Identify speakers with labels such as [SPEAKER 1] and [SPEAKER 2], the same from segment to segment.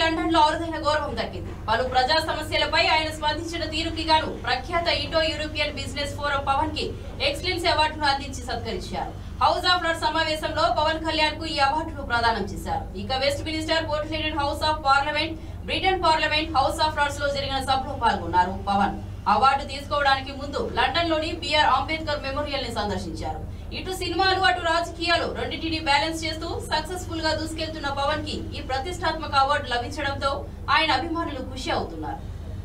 [SPEAKER 1] London లో అరుదైన గౌరవం దక్కింది పలు ప్రజా సమస్యలపై ఆయన స్పందించిన తీరుకి గాను ప్రఖ్యాత Indo European business forum Pawan కి ఎక్సలెన్స్ అవార్డును అందించి సత్కరించారు హౌస్ ఆఫ్ లార్డ్ సమావేశంలో పవన్ కళ్యాణ్ కు ఈ అవార్డును ప్రదానం చేశారు ఇక వెస్ట్ మినిస్టర్ పోర్ట్లేడెన్ House of Parliament Britain Parliament House of Lords లో జరిగిన సభలో పాల్గొన్నారు పవన్ అవార్డు తీసుకోవడానికి ముందు లండన్ లోని బిఆర్ అంబేద్కర్ మెమోరియల్ ని సందర్శించారు ఇటు సినిమాలు అటు రాజకీయాలు రెండింటిని బ్యాలెన్స్ చేస్తూ సక్సెస్ఫుల్ గా దూసుకెళ్తున్న పవన్ కి ఈ ప్రతిష్టాత్మక అవార్డు లభించడంతో ఆయన అభిమానులు ఖుషి అవుతున్నారు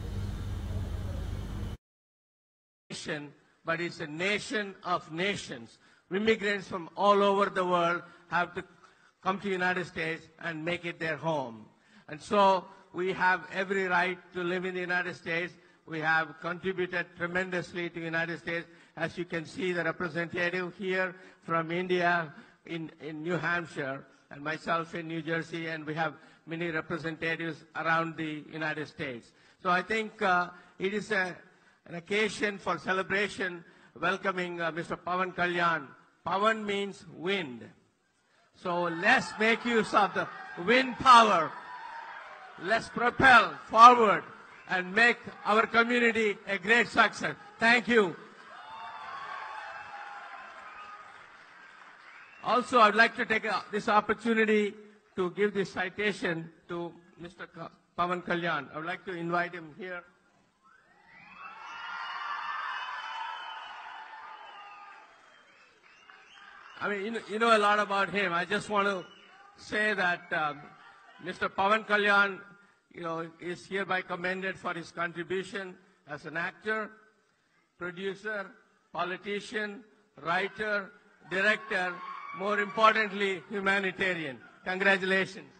[SPEAKER 2] nation, but it's a nation of nations. Immigrants from all over the world have to come to United States and make it their home. And so we have every right to live in the United States. We have contributed tremendously to the United States. As you can see, the representative here from India in, in New Hampshire and myself in New Jersey, and we have many representatives around the United States. So I think uh, it is a, an occasion for celebration welcoming uh, Mr. Pavan Kalyan. Pavan means wind. So let's make use of the wind power. Let's propel forward and make our community a great success. Thank you. Also, I'd like to take uh, this opportunity to give this citation to Mr. Ka- Pavan Kalyan. I would like to invite him here. I mean, you know, you know a lot about him. I just want to say that um, Mr. Pavan Kalyan, you know, is hereby commended for his contribution as an actor, producer, politician, writer, director, more importantly, humanitarian. Congratulations.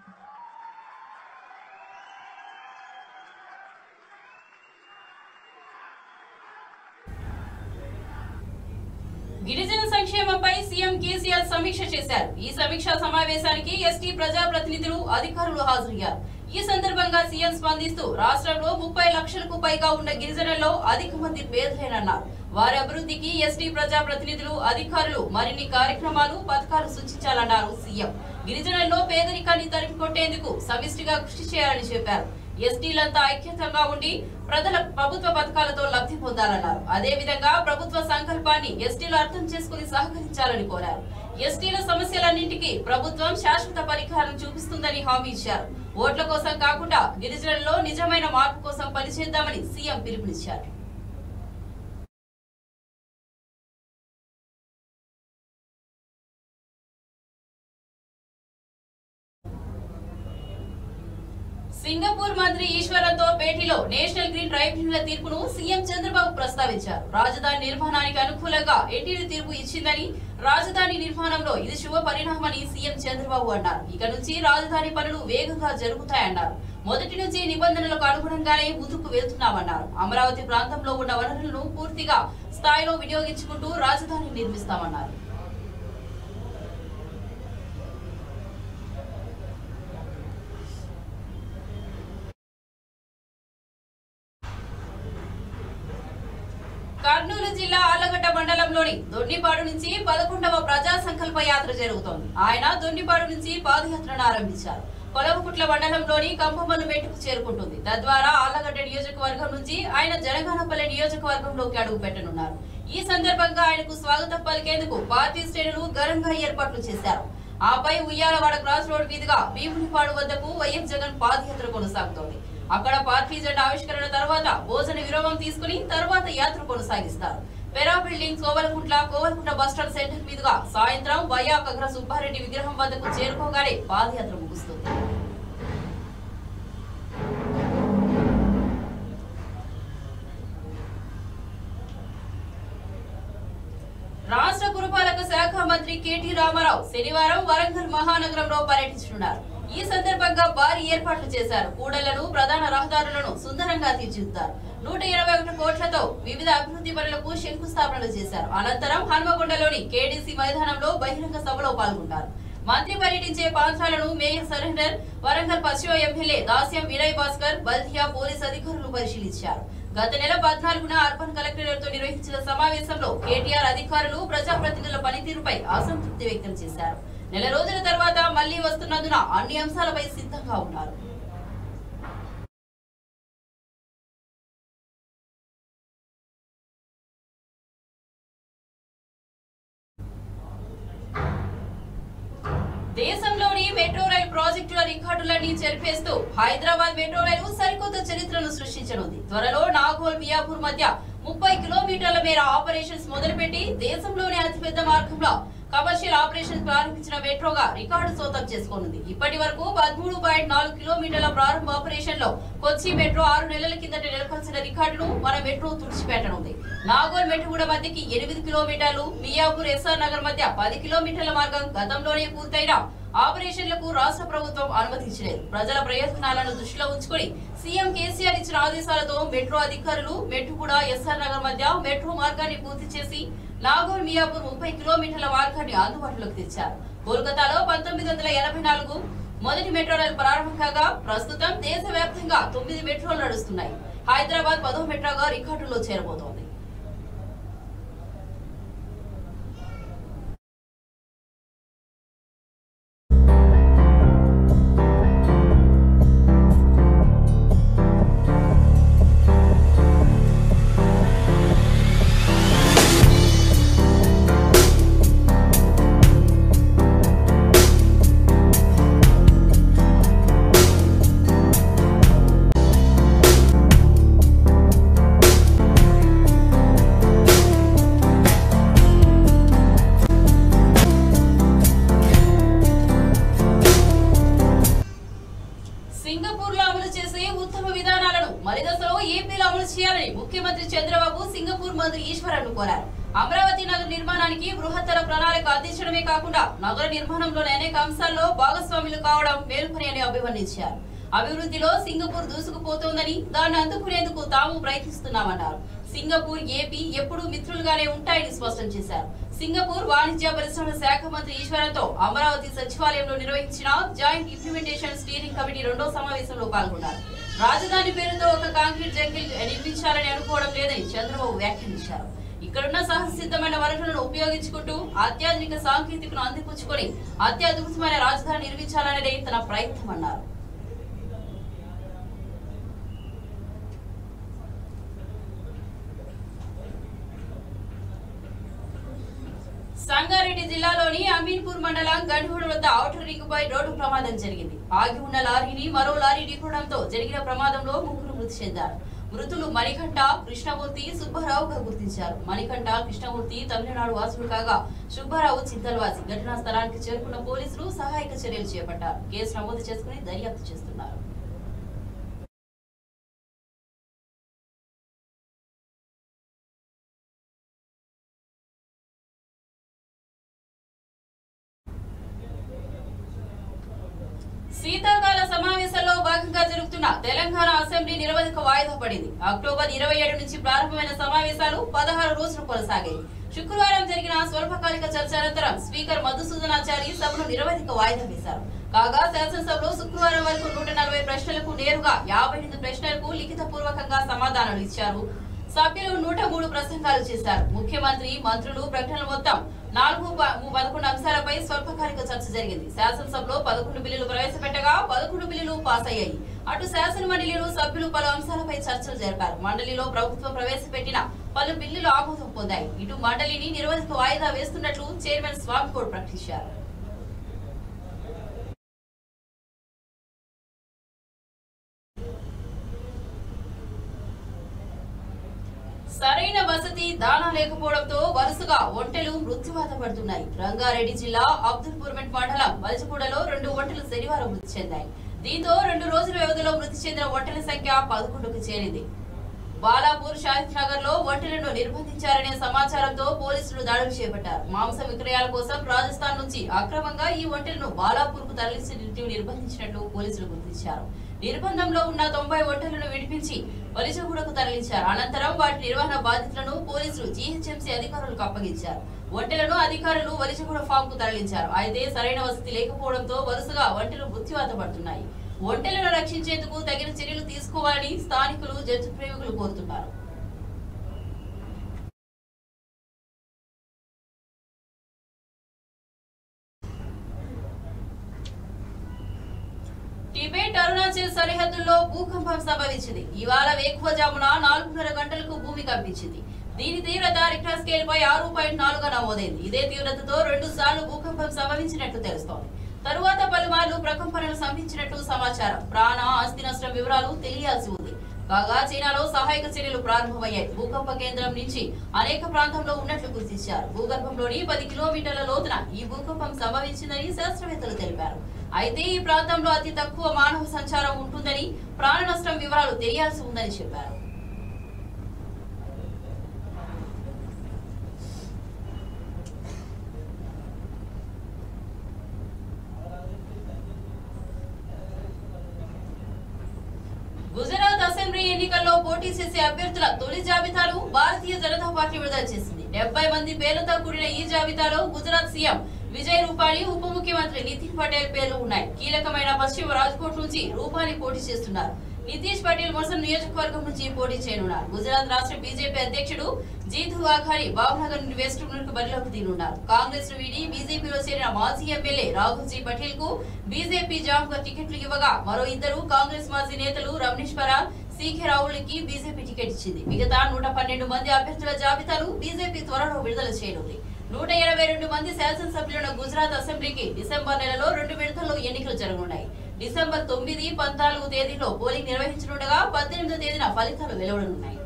[SPEAKER 1] గిరిజన సంక్షేమంపై CM KCR సమీక్ష చేశారు ఈ సమీక్షా సమావేశానికి ST ప్రజాప్రతినిధులు అధికారులు హాజరయ్యారు ఈ సందర్భంగా సీఎం స్పందిస్తూ రాష్ట్రంలో ముప్పై లక్షలకు పైగా ఉన్న గిరిజనుల్లో అధిక మంది పేదలేనన్నారు వారి అభివృద్ధికి ఎస్టీ ప్రజాప్రతినిధులు అధికారులు మరిన్ని కార్యక్రమాలు పథకాలు సూచించాలన్నారు సీఎం గిరిజనుల్లో పేదరికాన్ని తరిమి కొట్టేందుకు సమిష్టిగా కృషి చేయాలని చెప్పారు ఎస్టీలంతా ఐక్యతంగా ఉండి ప్రజల ప్రభుత్వ పథకాలతో లబ్ధి పొందాలన్నారు అదే విధంగా ప్రభుత్వ సంకల్పాన్ని ఎస్టీలు అర్థం చేసుకుని సహకరించాలని కోరారు ఎస్టీల సమస్యలన్నింటికీ ప్రభుత్వం శాశ్వత పరిష్కారం చూపిస్తుందని హామీ ఇచ్చారు ఓట్ల కోసం కాకుండా గిరిజనుల్లో నిజమైన మార్పు కోసం పనిచేద్దామని సీఎం పిలుపునిచ్చారు సింగపూర్ మంత్రి ఈశ్వరన్తో భేటీలో నేషనల్ గ్రీన్ ట్రైబ్యునల్ తీర్పును సీఎం చంద్రబాబు ప్రస్తావించారు రాజధాని నిర్మాణానికి అనుకూలంగా ఎన్టీడీ తీర్పు ఇచ్చిందని రాజధాని నిర్మాణంలో ఇది శుభ పరిణామని సీఎం చంద్రబాబు అన్నారు ఇక నుంచి రాజధాని పనులు వేగంగా జరుగుతాయన్నారు మొదటి నుంచి నిబంధనలకు అనుగుణంగానే ముందుకు వెళ్తున్నామన్నారు అమరావతి ప్రాంతంలో ఉన్న వనరులను పూర్తిగా స్థాయిలో వినియోగించుకుంటూ రాజధాని నిర్మిస్తామన్నారు కర్నూలు జిల్లా ఆలగడ్డ మండలంలోని దొన్నిపాడు నుంచి పదకొండవ ప్రజా సంకల్ప యాత్ర జరుగుతోంది ఆయన దొన్నిపాడు నుంచి పాదయాత్రను ఆరంభించారు కొలవకుట్ల మండలంలోని కంపమల్లు మెట్టుకు చేరుకుంటుంది తద్వారా ఆలగడ్డ నియోజకవర్గం నుంచి ఆయన జనగానపల్లి నియోజకవర్గంలోకి అడుగు పెట్టనున్నారు ఈ సందర్భంగా ఆయనకు స్వాగతం పలికేందుకు పార్టీ శ్రేణులు ఘనంగా ఏర్పాట్లు చేశారు ఆపై ఉయ్యాలవాడ క్రాస్ రోడ్ మీదుగా భీమునిపాడు వద్దకు వైఎస్ జగన్ పాదయాత్ర కొనసాగుతోంది అక్కడ పార్టీ జెండా ఆవిష్కరణ తర్వాత భోజన విరామం తీసుకుని తర్వాత యాత్ర కొనసాగిస్తారు పెరా building Kovalakuntla Kovalakuntla bus stand centre మీదుగా సాయంత్రం వయా కగ్ర సుబ్బారెడ్డి విగ్రహం వద్దకు చేరుకోగానే పాదయాత్ర ముగుస్తుంది రాష్ట్ర పురపాలక శాఖ మంత్రి కేటీ రామారావు శనివారం వరంగల్ మహానగరంలో పర్యటించనున్నారు ఈ సందర్భంగా భారీ ఏర్పాట్లు చేశారు కూడళ్లను ప్రధాన రహదారులను సుందరంగా తీర్చిదిద్దారు నూట ఇరవై ఒకటి కోట్లతో వివిధ అభివృద్ధి పనులకు శంకుస్థాపనలు చేశారు అనంతరం హనుమకొండలోని కేడీసీ మైదానంలో బహిరంగ సభలో పాల్గొంటారు మంత్రి పర్యటించే ప్రాంతాలను మేయర్ సరెండర్ వరంగల్ పశ్చిమ ఎమ్మెల్యే దాస్యం వినయ్ భాస్కర్ బల్దియా పోలీస్ అధికారులు పరిశీలించారు గత నెల పద్నాలుగున అర్బన్ కలెక్టరేట్తో నిర్వహించిన సమావేశంలో కేటీఆర్ అధికారులు ప్రజాప్రతినిధుల పనితీరుపై అసంతృప్తి వ్యక్తం చేశారు నెల రోజుల తర్వాత మళ్లీ వస్తున్నందున అన్ని అంశాలపై సిద్ధంగా ఉన్నారు దేశంలోని మెట్రో రైల్ ప్రాజెక్టుల రికార్డులన్నీ చెరిపేస్తూ హైదరాబాద్ మెట్రో రైలు సరికొత్త చరిత్రను సృష్టించనుంది త్వరలో నాగోల్ మియాపూర్ మధ్య ముప్పై కిలోమీటర్ల మేర ఆపరేషన్స్ మొదలుపెట్టి దేశంలోనే అతిపెద్ద మార్గంలో కమర్షియల్ ఆపరేషన్ ప్రారంభించిన మెట్రోగా రికార్డు సొంతం చేసుకోనుంది ఇప్పటి వరకు పదమూడు పాయింట్ నాలుగు కిలోమీటర్ల ప్రారంభ ఆపరేషన్ లో కొచ్చి మెట్రో ఆరు నెలల కిందట నెలకొల్సిన రికార్డును మన మెట్రో తుడిచిపెట్టనుంది నాగోల్ మెట్టుగూడ మధ్యకి ఎనిమిది కిలోమీటర్లు మియాపూర్ ఎస్ఆర్ నగర్ మధ్య పది కిలోమీటర్ల మార్గం గతంలోనే పూర్తయిన ఆపరేషన్లకు రాష్ట్ర ప్రభుత్వం అనుమతించలేదు ప్రజల ప్రయోజనాలను దృష్టిలో ఉంచుకొని సీఎం కేసీఆర్ ఇచ్చిన ఆదేశాలతో మెట్రో అధికారులు మెట్టుగూడ ఎస్ఆర్ నగర్ మధ్య మెట్రో మార్గాన్ని పూర్తి చేసి నాగోల్ మియాపూర్ ముప్పై కిలోమీటర్ల మార్గాన్ని అందుబాటులోకి తెచ్చారు కోల్కతాలో పంతొమ్మిది వందల ఎనభై నాలుగు మొదటి మెట్రో రైలు ప్రారంభం కాగా ప్రస్తుతం దేశవ్యాప్తంగా తొమ్మిది మెట్రోలు నడుస్తున్నాయి హైదరాబాద్ పదో మెట్రోగా రికార్డుల్లో చేరబోతోంది సింగపూర్ లో అమలు చేసే ఉత్తమ విధానాలను మరి దశలో ఏపీలో అమలు చేయాలని ముఖ్యమంత్రి చంద్రబాబు సింగపూర్ మంత్రి ఈశ్వరన్ను కోరారు అమరావతి నగర నిర్మాణానికి బృహత్తర ప్రణాళిక అందించడమే కాకుండా నగర నిర్మాణంలోని అనేక అంశాల్లో భాగస్వాములు కావడం మేలుపని అని అభివర్ణించారు అభివృద్ధిలో సింగపూర్ దూసుకుపోతోందని దాన్ని అందుకునేందుకు తాము ప్రయత్నిస్తున్నామన్నారు సింగపూర్ ఏపీ ఎప్పుడూ మిత్రులుగానే ఉంటాయని స్పష్టం చేశారు సింగపూర్ వాణిజ్య పరిశ్రమల శాఖ మంత్రి ఈశ్వరంతో అమరావతి సచివాలయంలో నిర్వహించిన జాయింట్ ఇంప్లిమెంటేషన్ స్టీరింగ్ కమిటీ రెండో సమావేశంలో పాల్గొన్నారు రాజధాని పేరుతో ఒక కాంక్రీట్ జంగిల్ నిర్మించాలని అనుకోవడం లేదని చంద్రబాబు వ్యాఖ్యానించారు ఇక్కడున్న సహసిద్ధమైన వనరులను ఉపయోగించుకుంటూ అత్యాధునిక సాంకేతికను అందిపుచ్చుకొని అత్యద్భుతమైన రాజధాని నిర్మించాలనేదే తన ప్రయత్నం అన్నారు సంగారెడ్డి జిల్లాలోని అమీన్పూర్ మండలం గండిగూడ వద్ద ఔటర్ రింగ్ పై రోడ్డు ప్రమాదం జరిగింది ఆగి ఉన్న లారీని మరో లారీ ఢీకొనడంతో జరిగిన ప్రమాదంలో ముగ్గురు మృతి చెందారు మృతులు మణికంఠ కృష్ణమూర్తి సుబ్బారావుగా గుర్తించారు మణికంఠ కృష్ణమూర్తి తమిళనాడు వాసులు కాగా సుబ్బారావు చింతల్వాసి ఘటనా స్థలానికి చేరుకున్న పోలీసులు సహాయక చర్యలు చేపట్టారు కేసు నమోదు చేసుకుని దర్యాప్తు చేస్తున్నారు శీతాకాల సమావేశంలో భాగంగా జరుగుతున్న తెలంగాణ అసెంబ్లీ నిరవధిక వాయిదా పడింది అక్టోబర్ ఇరవై ఏడు నుంచి ప్రారంభమైన సమావేశాలు పదహారు రోజులు కొనసాగాయి శుక్రవారం జరిగిన స్వల్పకాలిక చర్చ అనంతరం స్పీకర్ మధుసూదనాచారి సభను నిరవధిక వాయిదా వేశారు కాగా శాసనసభలో శుక్రవారం వరకు నూట నలభై ప్రశ్నలకు నేరుగా యాభై ఎనిమిది ప్రశ్నలకు లిఖిత పూర్వకంగా సమాధానాలు ఇచ్చారు సభ్యులు నూట మూడు ప్రసంగాలు చేశారు ముఖ్యమంత్రి మంత్రులు ప్రకటనలు మొత్తం నాలుగు ప- పదకొండు అంశాలపై స్వల్పకాలిక చర్చ జరిగింది శాసనసభలో పదకొండు బిల్లులు ప్రవేశపెట్టగా పదకొండు బిల్లులు పాస్ అయ్యాయి అటు శాసన మండలిలో సభ్యులు పలు అంశాలపై చర్చలు జరిపారు మండలిలో ప్రభుత్వం ప్రవేశపెట్టిన పలు బిల్లులు ఆమోదం పొందాయి ఇటు మండలిని నిరవధిక వాయిదా వేస్తున్నట్లు చైర్మన్ స్వామికోడ్ ప్రకటించారు సరైన వసతి దానా లేకపోవడంతో వరుసగా ఒంటెలు మృత్యువాత పడుతున్నాయి రంగారెడ్డి జిల్లా అబ్దుల్పూర్మెంట్ మండలం వలసగూడలో రెండు ఒంటెలు శనివారం మృతి చెందాయి దీంతో రెండు రోజుల వ్యవధిలో మృతి చెందిన ఒంటెల సంఖ్య పదకొండుకు చేరింది బాలాపూర్ షాహిద్ నగర్ లో ఒంటెలను నిర్బంధించారనే సమాచారంతో పోలీసులు దాడులు చేపట్టారు మాంస విక్రయాల కోసం రాజస్థాన్ నుంచి అక్రమంగా ఈ ఒంటెలను బాలాపూర్ కు తరలించి నిర్బంధించినట్లు పోలీసులు గుర్తించారు నిర్బంధంలో ఉన్న తొంభై ఒంటెలను విడిపించి వలిజగూడకు తరలించారు అనంతరం వాటి నిర్వహణ బాధ్యతలను పోలీసులు జీహెచ్ఎంసీ అధికారులకు అప్పగించారు ఒంటెలను అధికారులు వలిజగూడ ఫామ్ కు తరలించారు అయితే సరైన వసతి లేకపోవడంతో వరుసగా ఒంటెలు మృత్యువాత పడుతున్నాయి ఒంటెలను రక్షించేందుకు తగిన చర్యలు తీసుకోవాలని స్థానికులు జంతు ప్రేమికులు కోరుతున్నారు టిబెట్ అరుణాచల్ సరిహద్దుల్లో భూకంపం సంభవించింది ఇవాళ వేకువజామున నాలుగున్నర గంటలకు భూమి కంపించింది దీని తీవ్రత రిక్టర్ స్కేల్ పై ఆరు పాయింట్ నాలుగుగా నమోదైంది ఇదే తీవ్రతతో రెండు సార్లు భూకంపం సంభవించినట్లు తెలుస్తోంది తరువాత పలుమార్లు ప్రకంపనలు సంధించినట్లు సమాచారం ప్రాణ ఆస్తి నష్టం వివరాలు తెలియాల్సి ఉంది కాగా చైనాలో సహాయక చర్యలు ప్రారంభమయ్యాయి భూకంప కేంద్రం నుంచి అనేక ప్రాంతంలో ఉన్నట్లు గుర్తించారు భూగర్భంలోని పది కిలోమీటర్ల లోతున ఈ భూకంపం సంభవించిందని శాస్త్రవేత్తలు తెలిపారు అయితే ఈ ప్రాంతంలో అతి తక్కువ మానవ సంచారం ఉంటుందని ప్రాణ నష్టం వివరాలు తెలియాల్సి ఉందని చెప్పారు గుజరాత్ అసెంబ్లీ ఎన్నికల్లో పోటీ చేసే అభ్యర్థుల తొలి జాబితాను భారతీయ జనతా పార్టీ విడుదల చేసింది డెబ్బై మంది పేర్లతో కూడిన ఈ జాబితాలో గుజరాత్ సీఎం విజయ్ రూపాణి ఉప ముఖ్యమంత్రి నితిన్ పటేల్ పేర్లు ఉన్నాయి కీలకమైన పశ్చిమ రాజ్కోట్ నుంచి రూపాని పోటీ చేస్తున్నారు నితీష్ పటేల్ మొసం నియోజకవర్గం నుంచి పోటీ చేయనున్నారు గుజరాత్ రాష్ట్ర బీజేపీ అధ్యక్షుడు జీతు వాఘారి బాబునగర్ నుండి వెస్ట్ కు బరిలోకి దిగనున్నారు కాంగ్రెస్ ను వీడి బీజేపీలో చేరిన మాజీ ఎమ్మెల్యే రాఘుజీ పటేల్ కు బీజేపీ జామ్గా టికెట్లు ఇవ్వగా మరో ఇద్దరు కాంగ్రెస్ మాజీ నేతలు రమణేష్ పరాగ్ సీకే రావులకి బీజేపీ టికెట్ ఇచ్చింది మిగతా నూట పన్నెండు మంది అభ్యర్థుల జాబితాను బీజేపీ త్వరలో విడుదల చేయనుంది నూట ఎనభై రెండు మంది శాసనసభ్యులను గుజరాత్ అసెంబ్లీకి డిసెంబర్ నెలలో రెండు విడతల్లో ఎన్నికలు జరగనున్నాయి డిసెంబర్ తొమ్మిది పద్నాలుగు తేదీలో పోలింగ్ నిర్వహించనుండగా పద్దెనిమిదో తేదీన ఫలితాలు వెలువడనున్నాయి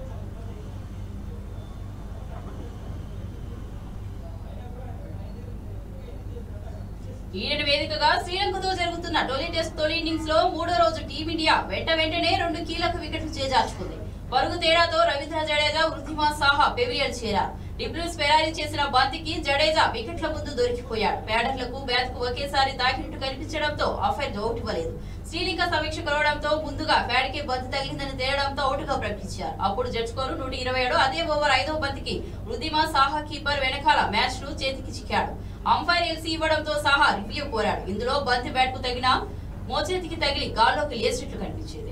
[SPEAKER 1] ఈయన వేదికగా శ్రీలంకతో జరుగుతున్న తొలి టెస్ట్ తొలి ఇన్నింగ్స్ లో మూడో రోజు టీమిండియా వెంట వెంటనే రెండు కీలక వికెట్లు చేజార్చుకుంది పరుగు తేడాతో రవీంద్ర జడేజా వృద్ధిమా సాహా పెవిలియన్ చేరారు డిప్లూస్ పెరారీ చేసిన బంతికి జడేజా వికెట్ల ముందు దొరికిపోయాడు బ్యాటర్లకు బ్యాట్ కు ఒకేసారి తాకినట్టు కనిపించడంతో అఫైర్ అవుట్ ఇవ్వలేదు శ్రీలంక సమీక్ష కలవడంతో ముందుగా బ్యాట్ కి బంతి తగిలిందని తేలడంతో అవుట్ గా ప్రకటించారు అప్పుడు జడ్ స్కోరు నూట ఇరవై ఏడు అదే ఓవర్ ఐదవ బంతికి వృద్ధిమా సాహా కీపర్ వెనకాల మ్యాచ్ ను చేతికి చిక్కాడు అంపైర్ ఎల్సీ ఇవ్వడంతో సాహా రివ్యూ కోరాడు ఇందులో బంతి బ్యాట్ కు తగిన మోచేతికి తగిలి గాల్లోకి లేచినట్లు కనిపించేది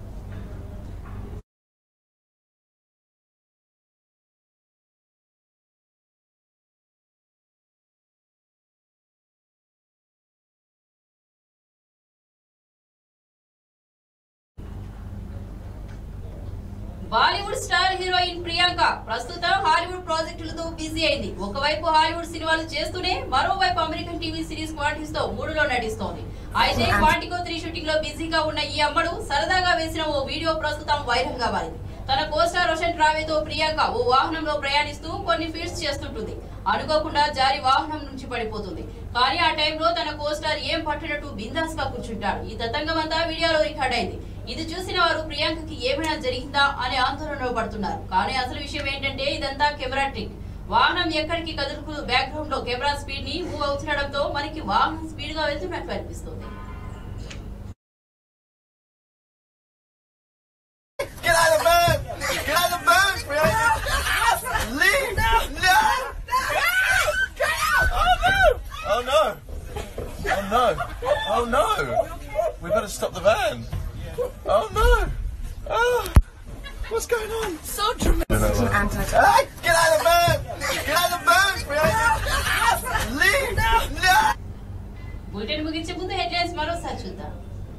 [SPEAKER 1] బాలీవుడ్ స్టార్ హీరోయిన్ ప్రియాంక ప్రస్తుతం హాలీవుడ్ ప్రాజెక్టులతో బిజీ అయింది ఒకవైపు హాలీవుడ్ సినిమాలు చేస్తూనే మరోవైపు అమెరికన్ టీవీ సిరీస్ క్వాంటిస్ తో మూడులో నటిస్తోంది అయితే క్వాంటికో త్రీ షూటింగ్ లో బిజీగా ఉన్న ఈ అమ్మడు సరదాగా వేసిన ఓ వీడియో ప్రస్తుతం వైరల్ గా మారింది తన కోస్టార్ రోషన్ ట్రావేతో ప్రియాంక ఓ వాహనంలో ప్రయాణిస్తూ కొన్ని ఫీట్స్ చేస్తుంటుంది అనుకోకుండా జారి వాహనం నుంచి పడిపోతుంది కానీ ఆ టైంలో తన కోస్టార్ ఏం పట్టినట్టు బిందాస్ గా కూర్చుంటాడు ఈ తతంగం అంతా వీడియోలో రికార్డ్ అయింది ఇది చూసిన వారు ప్రియాంకకి ఏమైనా జరిగిందా అనే ఆందోళనలో పడుతున్నారు కానీ అసలు విషయం ఏంటంటే ఇదంతా కెమెరా ట్రిక్ వాహనం ఎక్కడికి కదులుకు బ్యాక్గ్రౌండ్ లో కెమెరా స్పీడ్ ని మూవ్ అవుతుండడంతో మనకి వాహనం స్పీడ్ గా వెళ్తున్నట్లు అనిపిస్తుంది
[SPEAKER 3] Get out of the boat! Get out of the boat, Priyanka! Leave! No! Oh no! Oh no! Oh no! Oh no! We better stop the van. Oh no! Oh! What's going on? So dramatic. Ah, get out of the boat! Get out of the boat, Priyanka! Leave! No!
[SPEAKER 1] Bulletin ముగించే ముందు headlines మరోసారి చూద్దాం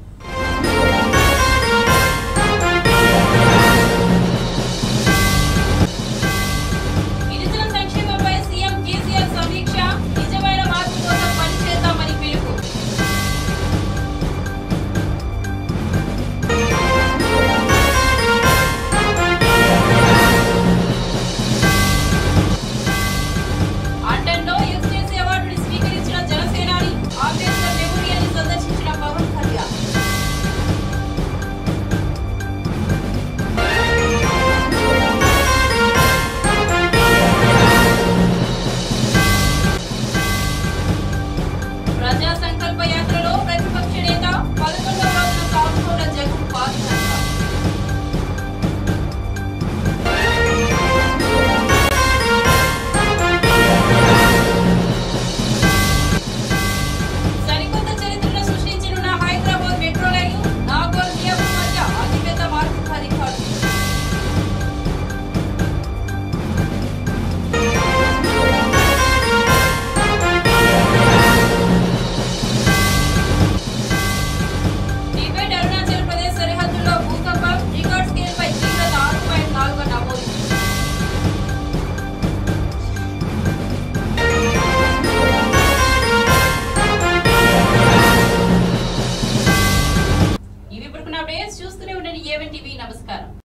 [SPEAKER 1] గిరిజన సంక్షేమంపై CM KCR సమీక్ష నిజమైన మార్పు కోసం పనిచేద్దామని పిలుపు నమస్కారం